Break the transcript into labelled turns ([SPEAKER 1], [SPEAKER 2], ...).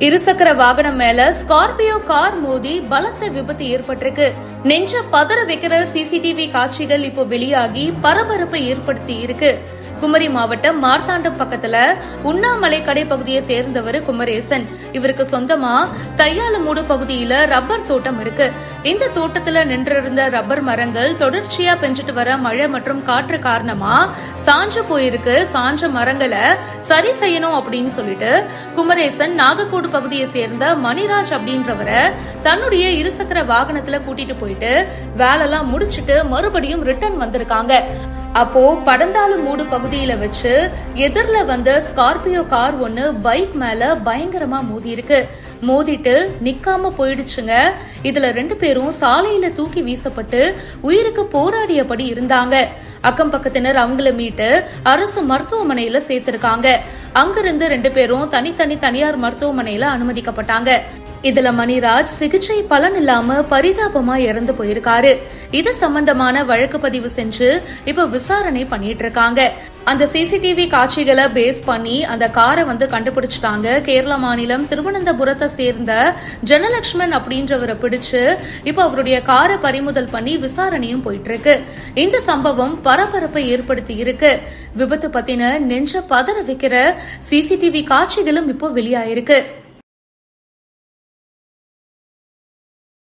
[SPEAKER 1] இருசக்கர வாகனம் மேல ஸ்கார்பியோ கார் மோதி பலத்த விபத்து ஏற்பட்டிருக்கு நெஞ்ச பதற வைக்கிற சிசிடிவி காட்சிகள் இப்போ வெளியாகி பரபரப்பை ஏற்படுத்தி இருக்கு குமரி மாவட்டம் மார்த்தாண்டம் பக்கத்துல உண்ணாமலை கடை பகுதியை சேர்ந்தவர் குமரேசன் இவருக்கு சொந்தமா தையாலமூடு பகுதியில ரப்பர் தோட்டம் இருக்கு இந்த தோட்டத்துல நின்றிருந்த ரப்பர் மரங்கள் தொடர்ச்சியா பெஞ்சிட்டு வர மழை மற்றும் காற்று காரணமா சாஞ்சு போயிருக்கு சாஞ்ச மரங்களை சரி செய்யணும் அப்படின்னு சொல்லிட்டு குமரேசன் நாகக்கோடு பகுதியை சேர்ந்த மணிராஜ் அப்படின்றவரை தன்னுடைய இருசக்கர வாகனத்துல கூட்டிட்டு போயிட்டு வேலைலாம் முடிச்சிட்டு மறுபடியும் ரிட்டர்ன் வந்திருக்காங்க அப்போ படந்தாலு மூடு பகுதியில வச்சு எதிர்ல வந்த ஸ்கார்பியோ கார் ஒன்னு பைக் மேல பயங்கரமா மோதி இருக்கு மோதிட்டு நிக்காம போயிடுச்சுங்க இதுல ரெண்டு பேரும் சாலையில தூக்கி வீசப்பட்டு உயிருக்கு போராடியபடி இருந்தாங்க அக்கம் பக்கத்தினர் அவங்கள மீட்டு அரசு மருத்துவமனையில சேர்த்திருக்காங்க அங்கிருந்து ரெண்டு பேரும் தனித்தனி தனியார் மருத்துவமனையில அனுமதிக்கப்பட்டாங்க இதுல மணிராஜ் சிகிச்சை பலன் இல்லாம பரிதாபமா இறந்து போயிருக்காரு இது சம்பந்தமான வழக்கு பதிவு செஞ்சு இப்ப விசாரணை பண்ணிட்டு இருக்காங்க அந்த சிசிடிவி காட்சிகளை பேஸ் பண்ணி அந்த காரை வந்து கண்டுபிடிச்சிட்டாங்க கேரள மாநிலம் திருவனந்தபுரத்தை சேர்ந்த ஜனலட்சுமன் அப்படின்றவரை பிடிச்சு இப்ப அவருடைய காரை பறிமுதல் பண்ணி விசாரணையும் போயிட்டு இருக்கு இந்த சம்பவம் பரபரப்பை ஏற்படுத்தி இருக்கு விபத்து பத்தின நெஞ்ச பதற வைக்கிற சிசிடிவி காட்சிகளும் இப்போ வெளியாயிருக்கு